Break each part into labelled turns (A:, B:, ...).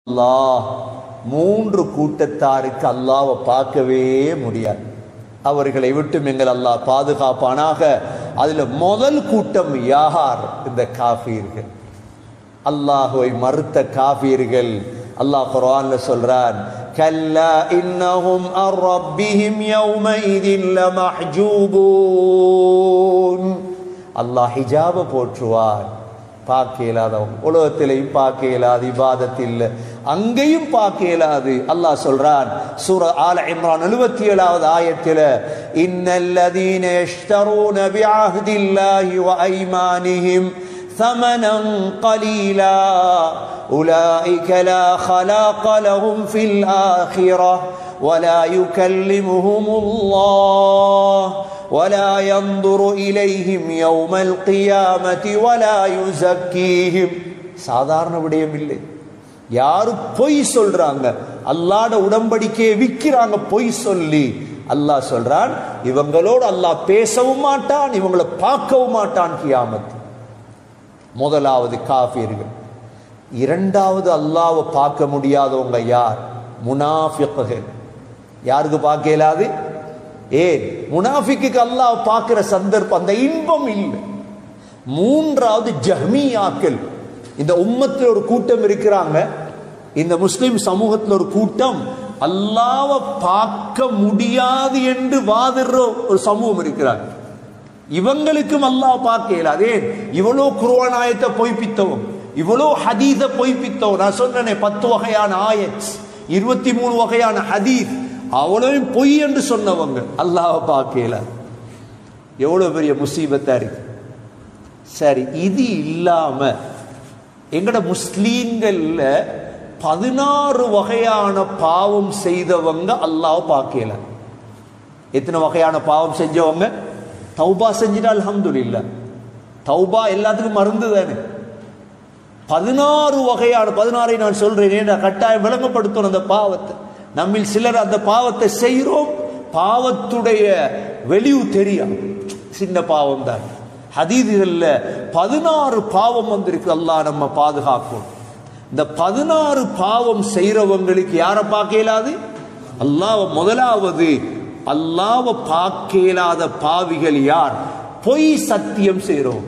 A: அல்லாஹ் மூன்று கூட்டத்தாருக்கு அல்லாவை பார்க்கவே முடியாது அவர்களை விட்டும் எங்கள் அல்லாஹ் பாதுகாப்பானாக அதுல முதல் கூட்டம் யார் இந்த காஃபீர்கள் அல்லாஹுவை மறுத்த காஃபீர்கள் அல்லாஹ் குர்ஆன்ல சொல்றான் கல்லா இன்னஹும் அர் ரப்பிஹிம் யௌமைதின் லமஹ்ஜூபூன் அல்லாஹ் ஹிஜாப போற்றுவார் பார்க்க இயலாதவங்க உலகத்திலையும் பார்க்க இயலாது இபாதத்தில் அங்கேயும் பார்க்க இயலாது அல்லாஹ் சொல்றான் சூர ஆல இம்ரான் எழுபத்தி ஏழாவது ஆயத்தில் இன்னல்லதீன யஷ்தரூன பிஅஹ்தில்லாஹி வ ஐமானிஹிம் ثمنا قليلا أولئك لا خلاق لهم في الآخرة ولا يكلمهم الله ولا ينظر إليهم يوم القيامة ولا يزكيهم சாதாரண விடயம் இல்லை யாரு பொய் சொல்றாங்க அல்லாட உடம்படிக்கையை விற்கிறாங்க பொய் சொல்லி அல்லாஹ் சொல்றான் இவங்களோடு அல்லாஹ் பேசவும் மாட்டான் இவங்களை பார்க்கவும் மாட்டான் கியாமத் முதலாவது காஃபியர்கள் இரண்டாவது அல்லாவை பார்க்க முடியாதவங்க யார் முனாஃபிக்குகள் யாருக்கு பார்க்க இயலாது ஏன் முனாஃபிக்கு அல்லாஹ் பார்க்கிற சந்தர்ப்பம் அந்த இன்பம் இல்லை மூன்றாவது ஜஹ்மியாக்கள் இந்த உம்மத்தில் ஒரு கூட்டம் இருக்கிறாங்க இந்த முஸ்லிம் சமூகத்தில் ஒரு கூட்டம் அல்லாவை பார்க்க முடியாது என்று வாதிடுற ஒரு சமூகம் இருக்கிறாங்க இவங்களுக்கும் அல்லாஹ் பார்க்க இயலாது ஏன் இவ்வளோ குருவானாயத்தை பொய்ப்பித்தவன் இவ்வளோ ஹதீத பொய்ப்பித்தவன் நான் சொன்னேனே பத்து வகையான ஆயத் இருபத்தி மூணு வகையான ஹதீத் அவ்வளவையும் பொய் என்று சொன்னவங்க அல்லாஹ் பார்க்க இயலாது எவ்வளோ பெரிய முசீபத்தா இருக்கு சரி இது இல்லாம எங்கட முஸ்லீம்கள்ல பதினாறு வகையான பாவம் செய்தவங்க அல்லாஹ் பார்க்கல எத்தனை வகையான பாவம் செஞ்சவங்க தௌபா செஞ்சுட்டா அல்ஹம்துலில்லா தௌபா எல்லாத்துக்கும் மருந்து தானே பதினாறு வகையான பதினாறை நான் சொல்றேன் ஏன்னா கட்டாயம் விளங்கப்படுத்தணும் அந்த பாவத்தை நம்மில் சிலர் அந்த பாவத்தை செய்கிறோம் பாவத்துடைய வெளிவு தெரியும் சின்ன பாவம் தான் ஹதீதுகள்ல பதினாறு பாவம் வந்திருக்கு அல்லாஹ் நம்ம பாதுகாக்கும் இந்த பதினாறு பாவம் செய்யறவங்களுக்கு யாரை பார்க்க இயலாது அல்லாஹ் முதலாவது அல்லாவை பார்க்க இயலாத பாவிகள் யார் பொய் சத்தியம் செய்யறவங்க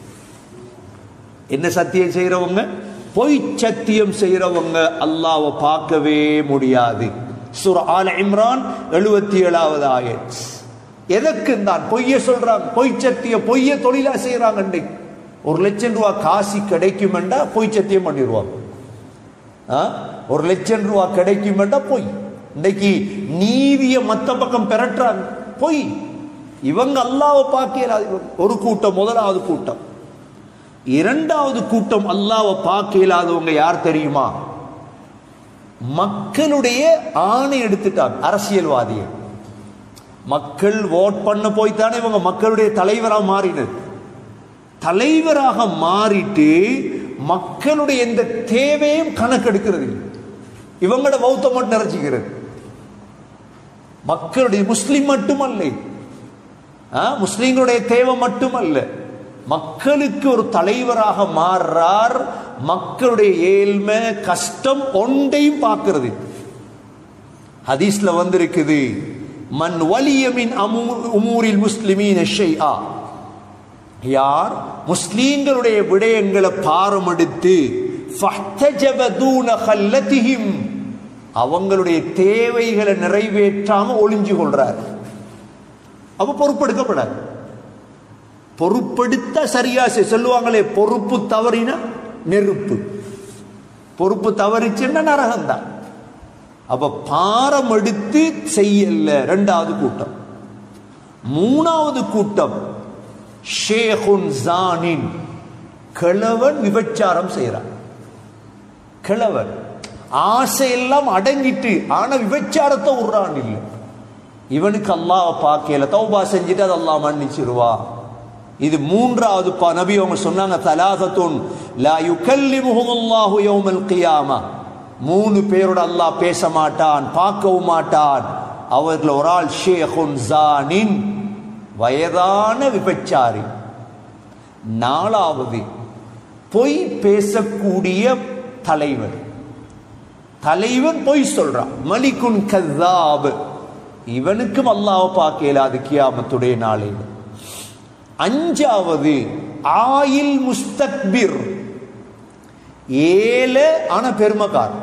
A: என்ன சத்தியம் செய்யறவங்க பொய் சத்தியம் செய்யறவங்க அல்லாவை பார்க்கவே முடியாது சுர ஆல இம்ரான் எழுபத்தி ஏழாவது ஆயத் எதற்கு தான் பொய்ய சொல்றாங்க பொய் சத்திய பொய்ய தொழிலா செய்யறாங்க இன்னைக்கு ஒரு லட்சம் ரூபா காசி கிடைக்கும் பொய் சத்தியம் பண்ணிடுவாங்க ஒரு லட்சம் ரூபா கிடைக்கும் பொய் இன்னைக்கு நீதிய மத்த பக்கம் பெறட்டுறாங்க பொய் இவங்க அல்லாவை பார்க்கலாது ஒரு கூட்டம் முதலாவது கூட்டம் இரண்டாவது கூட்டம் அல்லாவை பார்க்க இயலாதவங்க யார் தெரியுமா மக்களுடைய ஆணை எடுத்துட்டாங்க அரசியல்வாதிகள் மக்கள் ஓட் பண்ண போய்த்தானே இவங்க மக்களுடைய தலைவராக மாறினது தலைவராக மாறிட்டு மக்களுடைய எந்த தேவையும் கணக்கெடுக்கிறது இவங்களோட பௌத்தம் மட்டும் நிறைச்சிக்கிறது மக்களுடைய முஸ்லிம் மட்டுமல்ல முஸ்லிம்களுடைய தேவை மட்டுமல்ல மக்களுக்கு ஒரு தலைவராக மாறுறார் மக்களுடைய ஏழ்மை கஷ்டம் ஒன்றையும் பார்க்கிறது ஹதீஸ்ல வந்திருக்குது மன் வலியமின் உமூரில் முஸ்லிமீன் ஷைஆ யார் முஸ்லீம்களுடைய விடயங்களை பாரமெடுத்து அவங்களுடைய தேவைகளை நிறைவேற்றாம ஒளிஞ்சு கொள்றார் அப்ப பொறுப்பெடுக்கப்படாது பொறுப்படுத்த சரியா சொல்லுவாங்களே பொறுப்பு தவறினா நெருப்பு பொறுப்பு தவறிச்சுன்னா நரகம்தான் அப்ப பாரம் எடுத்து செய்யல ரெண்டாவது கூட்டம் மூணாவது கூட்டம் ஷேகுன் ஜானின் கிழவன் விபச்சாரம் செய்யறான் கிழவன் ஆசையெல்லாம் அடங்கிட்டு ஆனா விபச்சாரத்தை விடுறான் இல்லை இவனுக்கு அல்லாஹ் பார்க்கல தௌபா செஞ்சுட்டு அது அல்லாஹ் மன்னிச்சிருவா இது மூன்றாவது பா நபி அவங்க சொன்னாங்க தலாதத்துன் லா யுகல்லிமுஹுமுல்லாஹு யௌமல் கியாமா மூணு பேரோட அல்லாஹ் பேச மாட்டான் பார்க்கவும் மாட்டான் அவர்கள் ஒரு ஆள் ஷேகுன் ஜானின் வயதான விபச்சாரி நாலாவது பொய் பேசக்கூடிய தலைவர் தலைவன் பொய் சொல்றான் மலிக்குன் கதாப் இவனுக்கும் அல்லாஹ் பார்க்க இயலாது கியாமத்துடைய நாளில் அஞ்சாவது ஆயில் முஸ்தக்பிர் ஏழை ஆன பெருமக்கார்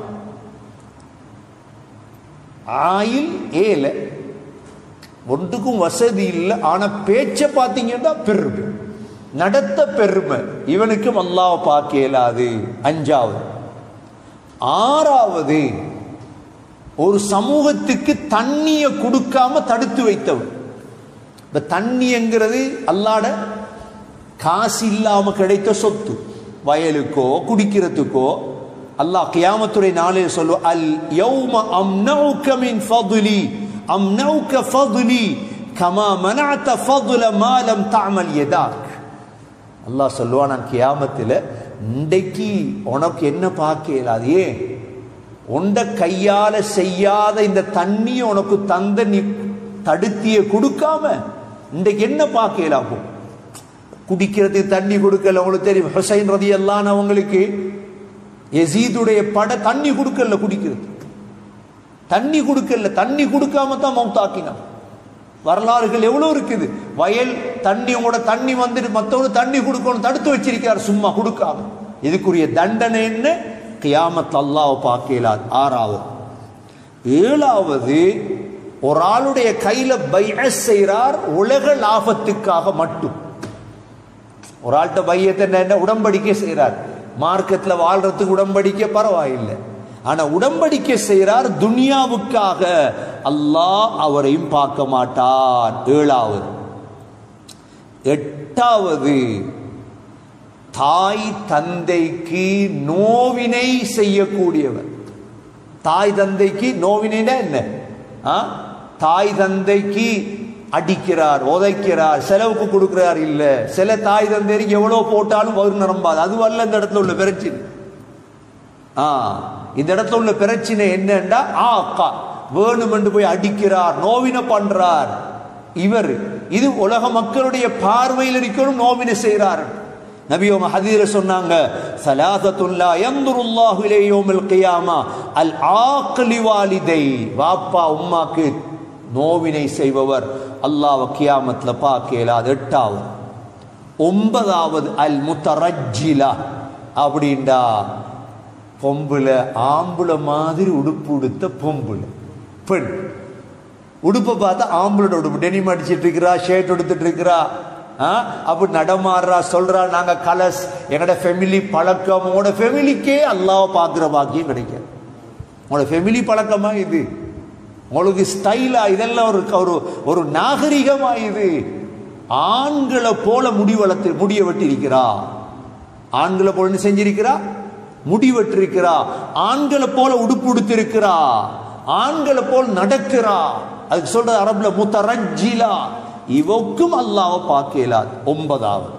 A: ஆயில் ஏழை ஒன்றுக்கும் வசதி இல்லை ஆனா பேச்ச பார்த்தீங்கன்னா பெருமை நடத்த பெருமை இவனுக்கும் அல்லாஹ் பார்க்க இயலாது அஞ்சாவது ஆறாவது ஒரு சமூகத்துக்கு தண்ணியை கொடுக்காம தடுத்து வைத்தவன் இப்ப தண்ணிங்கிறது அல்லாட காசு இல்லாம கிடைத்த சொத்து வயலுக்கோ குடிக்கிறதுக்கோ அல்லாஹ் கியாமத்துறை நாளில் சொல்லு அல் யௌம அம்னவுக மின் ஃபதுலி அம்னவுக ஃபதுலி கமா மனஅத ஃபதுல மா லம் தஅமல் யதாக் அல்லாஹ் சொல்லுவான் நான் கியாமத்தில் இன்றைக்கு உனக்கு என்ன பார்க்க இயலாது ஏன் உண்ட கையால செய்யாத இந்த தண்ணியை உனக்கு தந்த நீ தடுத்திய கொடுக்காம இன்றைக்கு என்ன பார்க்க இயலாகும் குடிக்கிறதுக்கு தண்ணி கொடுக்கல உங்களுக்கு தெரியும் ஹுசைன் ரதி எல்லாம் அவங்களுக்கு எசீதுடைய பட தண்ணி கொடுக்கல குடிக்கிறது தண்ணி கொடுக்கல தண்ணி கொடுக்காம தான் மவுத்தாக்கினான் வரலாறுகள் எவ்வளவு இருக்குது வயல் தண்ணி உங்களோட தண்ணி வந்துட்டு மற்றவங்க தண்ணி கொடுக்கணும் தடுத்து வச்சிருக்கார் சும்மா கொடுக்காம இதுக்குரிய தண்டனை என்ன கியாமத் அல்லாஹ் பார்க்கலாது ஆறாவது ஏழாவது ஒரு ஆளுடைய கையில பைய செய்கிறார் உலக லாபத்துக்காக மட்டும் ஒரு ஆள்கிட்ட பையத்தை என்ன உடம்படிக்கை செய்கிறார் மார்க்கெட்ல வாழ்றதுக்கு உடம்படிக்கை பரவாயில்லை ஆனா உடம்படிக்கை செய்கிறார் துனியாவுக்காக அல்லாஹ் அவரையும் பார்க்க மாட்டார் ஏழாவது எட்டாவது தாய் தந்தைக்கு நோவினை செய்யக்கூடியவர் தாய் தந்தைக்கு நோவினைனா என்ன ஆ? தாய் தந்தைக்கு அடிக்கிறார் உதைக்கிறார் செலவுக்கு கொடுக்கிறார் இல்ல சில தாய் தந்தைக்கு எவ்வளவு போட்டாலும் வரும் நிரம்பாது அதுவல்ல இந்த இடத்துல உள்ள பிரச்சனை ஆ இந்த இடத்துல உள்ள பிரச்சனை என்னன்னா ஆ அக்கா வேணுமென்று போய் அடிக்கிறார் நோவினை பண்றார் இவர் இது உலக மக்களுடைய பார்வையில் இருக்கணும் நோவினை செய்கிறார் நபியோம ஹதீர சொன்னாங்க சலாசத்துல்லா யந்துருல்லாஹு இலைஹி யௌமில் கியாமா அல் ஆக்லி வாலிதை வாப்பா உம்மாக்கு நோவினை செய்பவர் அல்லாஹ் கியாமத்துல பார்க்க இயலாது எட்டாவது ஒன்பதாவது அல் முத்தரஜிலா அப்படின்டா பொம்புல ஆம்புல மாதிரி உடுப்பு உடுத்த பொம்புல பெண் உடுப்பை பார்த்தா ஆம்பளோட உடுப்பு டெனிம் அடிச்சிட்டு இருக்கிறா ஷர்ட் எடுத்துட்டு இருக்கிறா ஆ, அப்படி நடமாடுறா சொல்றா நாங்க கலஸ் எங்களோட ஃபெமிலி பழக்கம் உங்களோட ஃபெமிலிக்கே அல்லாஹ் பார்க்குற பாக்கியம் கிடைக்கும் உங்களோட ஃபெமிலி பழக்கமா இது உங்களுக்கு ஸ்டைலா இதெல்லாம் ஒரு ஒரு ஒரு நாகரிகமா இது ஆண்களை போல முடி வளர்த்து முடிய வெட்டி இருக்கிறா ஆண்களை போல என்ன செஞ்சிருக்கிறா முடி வெட்டிருக்கிறா ஆண்களை போல உடுப்பு உடுத்திருக்கிறா ஆண்களை போல் நடக்கிறா அதுக்கு சொல்றது அரபுல முத்தரஜிலா இவக்கும் அல்லாஹ் பார்க்கலாது ஒன்பதாவது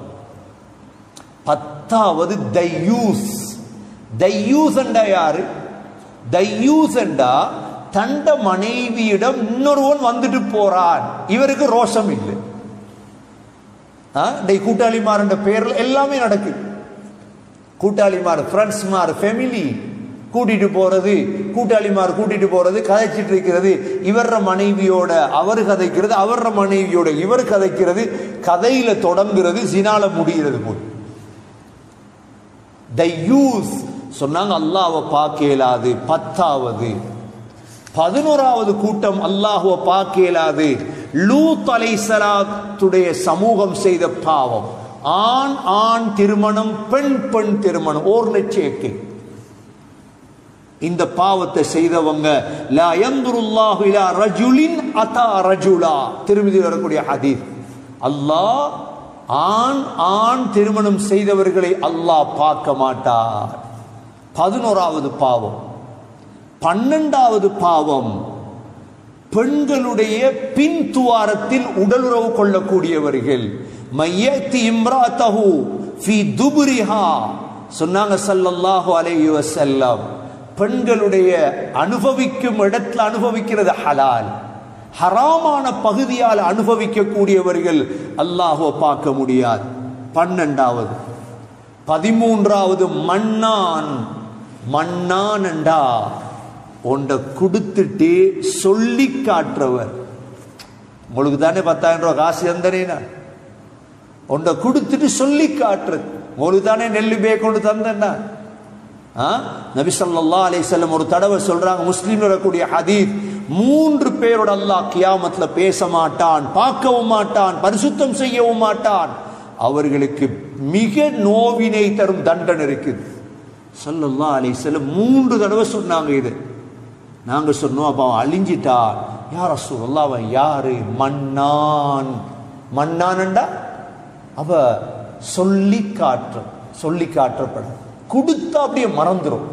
A: பத்தாவது தையூஸ் தையூஸ் என்றா யாரு தையூஸ் என்றா தண்ட மனைவியிடம் இன்னொருவன் வந்துட்டு போறான் இவருக்கு ரோஷம் இல்லை ஆ, டேய் கூட்டாளிமார் என்ற பேர்ல எல்லாமே நடக்குது கூட்டாளிமார் ஃப்ரெண்ட்ஸ்மார் ஃபேமிலி கூட்டிட்டு போறது கூட்டாளிமார் கூட்டிட்டு போறது கதைச்சிட்டு இருக்கிறது இவர மனைவியோட அவர் கதைக்கிறது அவர மனைவியோட இவர் கதைக்கிறது கதையில தொடங்குறது சினால முடிகிறது போய் தையூஸ் சொன்னாங்க அல்லாஹ்வை பார்க்க இயலாது பத்தாவது பதினோராவது கூட்டம் அல்லாஹுவை பார்க்க இயலாது லூத் அலைசலாத்துடைய சமூகம் செய்த பாவம் ஆண் ஆண் திருமணம் பெண் பெண் திருமணம் ஓர் லட்சேக்கு இந்த பாவத்தை செய்தவங்க லா யந்துருல்லாஹு இலா ரஜுலின் அதா ரஜுலா திருமதி வரக்கூடிய ஹதீஸ் அல்லாஹ் ஆண் ஆண் திருமணம் செய்தவர்களை அல்லாஹ் பார்க்க மாட்டார் பதினோராவது பாவம் பன்னெண்டாவது பாவம் பெண்களுடைய பின் துவாரத்தில் உடலுறவு கொள்ளக்கூடியவர்கள் மையத்தி இம்ராத்தஹு ஃபி துபுரிஹா சொன்னாங்க ஸல்லல்லாஹு அலைஹி வஸல்லம் பெண்களுடைய அனுபவிக்கும் இடத்துல அனுபவிக்கிறது ஹலால் ஹராமான பகுதியால் அனுபவிக்கக்கூடியவர்கள் அல்லாஹ்வை பார்க்க முடியாது பன்னெண்டாவது பதிமூன்றாவது மண்ணான் மண்ணான் என்றா உண்ட கொடுத்துட்டு சொல்லி காட்டுறவர் உங்களுக்கு தானே பத்தாயிரம் ரூபாய் காசு தந்தனேனா உண்ட கொடுத்துட்டு சொல்லி காட்டுறது உங்களுக்கு தானே நெல்லு பே கொண்டு தந்தேன்னா ஆ? நபி ஸல்லல்லாஹு அலைஹி வஸல்லம் ஒரு தடவை சொல்றாங்க முஸ்லீம்ல வரக்கூடிய ஹதீஸ் மூன்று பேரோட அல்லாஹ் கியாமத்துல பேச மாட்டான் பார்க்கவும் மாட்டான் பரிசுத்தம் செய்யவும் மாட்டான் அவர்களுக்கு மிக நோவினை தரும் தண்டனை இருக்குது ஸல்லல்லாஹு அலைஹி வஸல்லம் மூன்று தடவை சொன்னாங்க இது நாங்க சொன்னோம் அப்ப அவன் அழிஞ்சிட்டான் யார் ரசூலுல்லாஹ் அவன் யாரு மன்னான் மன்னான்டா அவ சொல்லி காட்டுற சொல்லி காட்டப்படும் கொடுத்தா அப்படியே மறந்துடும்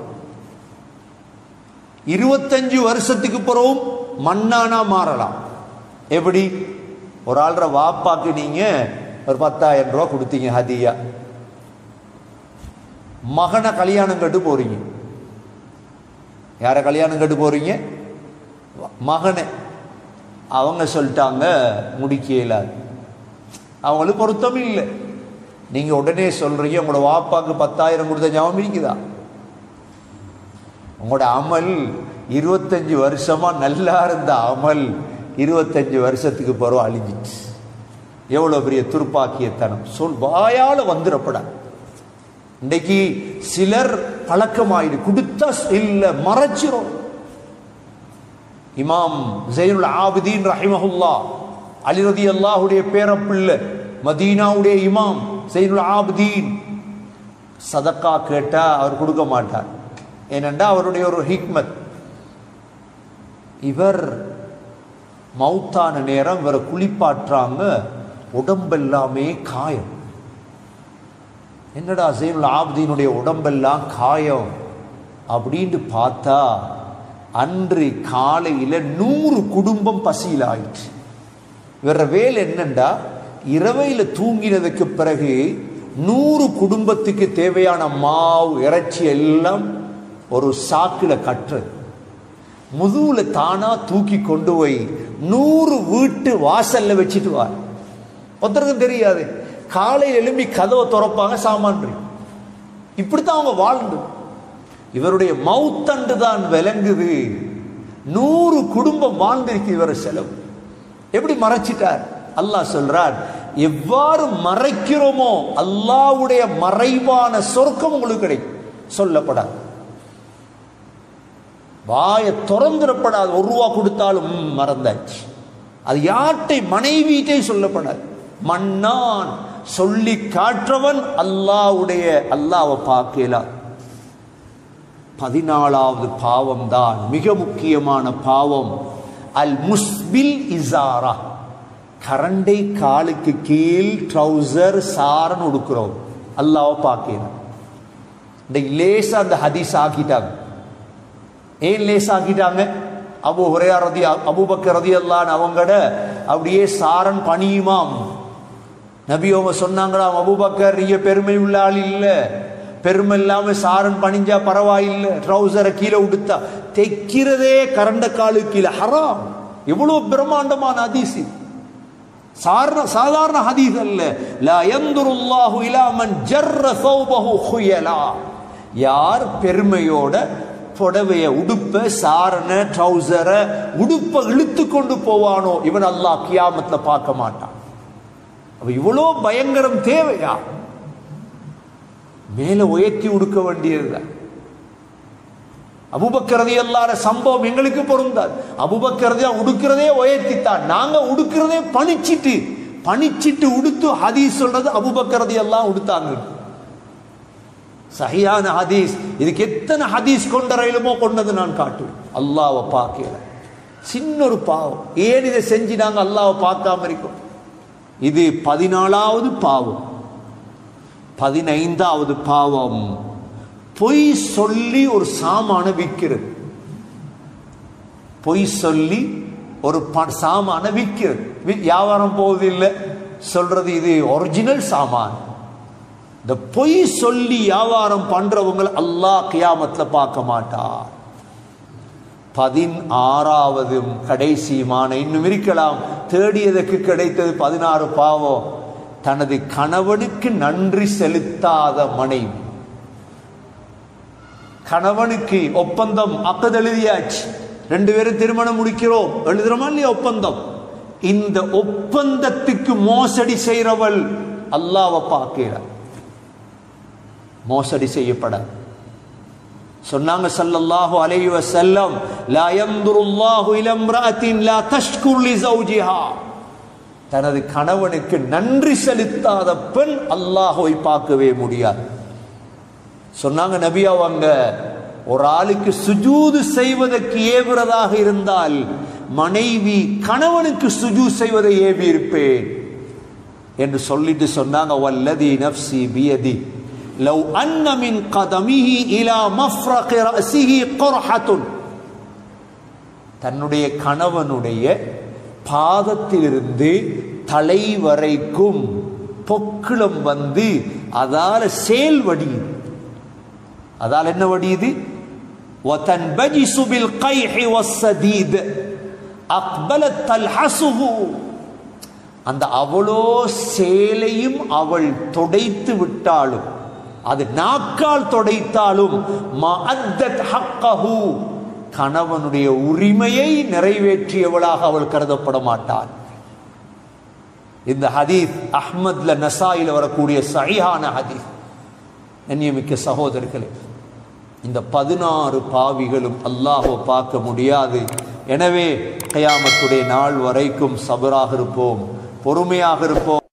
A: இருபத்தஞ்சு வருஷத்துக்கு பிறகும் மண்ணானா மாறலாம் எப்படி ஒரு ஆள்ற வாப்பாக்கு நீங்க ஒரு பத்தாயிரம் ரூபாய் கொடுத்தீங்க ஹதியா மகனை கல்யாணம் கட்டு போறீங்க யார கல்யாணம் கட்டு போறீங்க மகனை அவங்க சொல்லிட்டாங்க முடிக்க இயலாது அவங்களுக்கு பொருத்தம் இல்லை நீங்க உடனே சொல்றீங்க உங்களோட வாப்பாக்கு பத்தாயிரம் கொடுத்த ஞாபகம் இருக்குதா உங்களோட அமல் இருபத்தஞ்சு வருஷமா நல்லா இருந்த அமல் இருபத்தஞ்சு வருஷத்துக்கு பிறகு அழிஞ்சிச்சு எவ்வளவு பெரிய துர்ப்பாக்கியத்தனம் சொல் வாயால வந்துடப்பட இன்னைக்கு சிலர் பழக்கமாயிடு கொடுத்தா இல்ல மறைச்சிரும் இமாம் ஜெயினுல் ஆபிதீன் ரஹிமஹுல்லா அலி ரதி அல்லாஹுடைய பேரப்பிள்ளை மதீனாவுடைய இமாம் ஜெயினுல் ஆபிதீன் சதக்கா கேட்டா அவர் கொடுக்க மாட்டார் ஏனென்றா அவருடைய ஒரு ஹிக்மத் இவர் மௌத்தான நேரம் இவரை குளிப்பாட்டுறாங்க உடம்பெல்லாமே காயம் என்னடா ஜெயினுல் ஆப்தீனுடைய உடம்பெல்லாம் காயம் அப்படின்ட்டு பார்த்தா அன்று காலையில நூறு குடும்பம் பசியில் ஆயிடுச்சு இவர வேலை என்னண்டா இரவையில தூங்கினதுக்கு பிறகு நூறு குடும்பத்துக்கு தேவையான மாவு இறைச்சி எல்லாம் ஒரு சாக்குல கட்டுறது முதுகுல தானா தூக்கி கொண்டு போய் நூறு வீட்டு வாசல்ல வச்சுட்டு வா ஒருத்தருக்கும் தெரியாது காலையில் எழும்பி கதவை திறப்பாங்க சாமான் இப்படித்தான் அவங்க வாழ்ந்து இவருடைய மவுத்தண்டு தான் விளங்குது நூறு குடும்பம் வாழ்ந்திருக்கு இவர் செலவு எப்படி மறைச்சிட்டார் அல்லாஹ் சொல்றார் எவ்வாறு மறைக்கிறோமோ அல்லாஹ்வுடைய மறைவான சொர்க்கம் உங்களுக்கு கிடைக்கும் சொல்லப்படாது வாயை திறந்துடப்படாது ஒரு ரூபா கொடுத்தாலும் ம், மறந்தாச்சு அது யார்ட்டை மனைவிட்டே சொல்லப்படாது மன்னான் சொல்லி காற்றவன் அல்லாவுடைய அல்லாவை பார்க்கலாம் பதினாலாவது பாவம் தான் மிக முக்கியமான பாவம் அல் முஸ்பில் இசாரா கரண்டை காலுக்கு கீழ் ட்ரௌசர் சாரன் உடுக்கிறோம் அல்லாவை பார்க்கலாம் இன்னைக்கு லேசா அந்த ஹதீஸ் ஆக்கிட்டாங்க ஏன் லேஸ் ஆக்கிட்டாங்க அபு ஹுரையா ரதி அபூபக்கர் ரதி அல்லான் அவங்கட அப்படியே சாரன் பணியுமாம் நபி அவங்க சொன்னாங்களாம் அபூபக்கர் நீங்க பெருமை உள்ள ஆள் இல்ல பெருமை இல்லாம சாரன் பணிஞ்சா பரவாயில்லை ட்ரௌசரை கீழே உடுத்தா தைக்கிறதே கரண்ட காலு கீழே ஹராம் எவ்வளவு பிரம்மாண்டமான ஹதீஸ் இது. சாரண சாதாரண ஹதீஸ் அல்ல லா யந்துருல்லாஹு இலா மன் ஜர்ர சௌபஹு ஹுயலா யார் பெருமையோட புடவைய உடுப்ப சாரண ட்ரௌசர உடுப்ப இழுத்து கொண்டு போவானோ இவன் அல்லாஹ் கியாமத்துல பார்க்க மாட்டான் அப்ப இவ்வளோ பயங்கரம் தேவையா மேல உயர்த்தி உடுக்க வேண்டியதுதான் அபுபக்கரதி எல்லார சம்பவம் எங்களுக்கு பொருந்தாது அபுபக்கரதி உடுக்கிறதே உயர்த்தித்தான் நாங்க உடுக்கிறதே பணிச்சிட்டு பணிச்சிட்டு உடுத்து ஹதீஸ் சொல்றது அபுபக்கரதி எல்லாம் உடுத்தாங்க சஹியான ஹதீஸ் இதுக்கு எத்தனை ஹதீஸ் கொண்ட ரயிலுமோ கொண்டது நான் காட்டுவேன் அல்லாவை பார்க்கல சின்ன ஒரு பாவம் ஏன் இதை செஞ்சு நாங்க அல்லாவை பார்க்காம இருக்கோம் இது பதினாலாவது பாவம் பதினைந்தாவது பாவம் பொய் சொல்லி ஒரு சாமான விற்கிறது பொய் சொல்லி ஒரு ப- சாமான விற்கிறது வி- வியாபாரம் போவது இல்லை சொல்றது இது ஒரிஜினல் சாமான் இந்த பொய் சொல்லி வியாபாரம் பண்றவங்களை அல்லாஹ் கியாமத்துல பார்க்க மாட்டார் பதினாறாவதும் கடைசியுமான இன்னும் இருக்கலாம் தேடியதற்கு கிடைத்தது பதினாறு பாவம் தனது கணவனுக்கு நன்றி செலுத்தாத மனைவி கணவனுக்கு ஒப்பந்தம் அக்கது எழுதியாச்சு ரெண்டு பேரும் திருமணம் முடிக்கிறோம் எழுதுறோமா இல்லையா ஒப்பந்தம் இந்த ஒப்பந்தத்துக்கு மோசடி செய்றவள் அல்லாவை பார்க்கிறார் மோசடி செய்யப்பட சொன்னாங்க ஸல்லல்லாஹு அலைஹி வஸல்லம் லா யன்துருல்லாஹு இலா இம்ரஅத்தின் லா தஷ்குர் லி ஜௌஜிஹா தனது கணவனுக்கு நன்றி செலுத்தாத பெண் அல்லாஹ்வை பார்க்கவே முடியாது சொன்னாங்க நபி அவங்க ஒரு ஆளுக்கு சுஜூது செய்வதற்கு ஏவுறதாக இருந்தால் மனைவி கணவனுக்கு சுஜூ செய்வதை ஏவி இருப்பேன் என்று சொல்லிட்டு சொன்னாங்க வல்லதி நப்சி பியதி லவ் அன்ன மின் கதமிஹி இலா மஃப்ரக் ரஸிஹி குர்ஹத்துன் தன்னுடைய கணவனுடைய பாதத்திலிருந்து தலை வரைக்கும் பொக்கிளம் வந்து அதால சேல் வடியுது அதால் என்ன வடியுது وتنبجس بالقيح والسديد أقبلت تلحسه அந்த அவளோ சேலையும் அவள் தொடைத்து விட்டாலும் அது நாக்கால் தொடைத்தாலும் மஅத்தத் ஹக்கஹு கணவனுடைய உரிமையை நிறைவேற்றியவளாக அவள் கருதப்பட மாட்டாள் இந்த ஹதீஸ் அஹ்மத்ல நசாயில வரக்கூடிய சஹீஹான ஹதீஸ் கண்ணியமிக்க சகோதரர்களே இந்த பதினாறு பாவிகளும் அல்லாஹோ பார்க்க முடியாது எனவே கயாமத்துடைய நாள் வரைக்கும் சபராக இருப்போம் பொறுமையாக இருப்போம்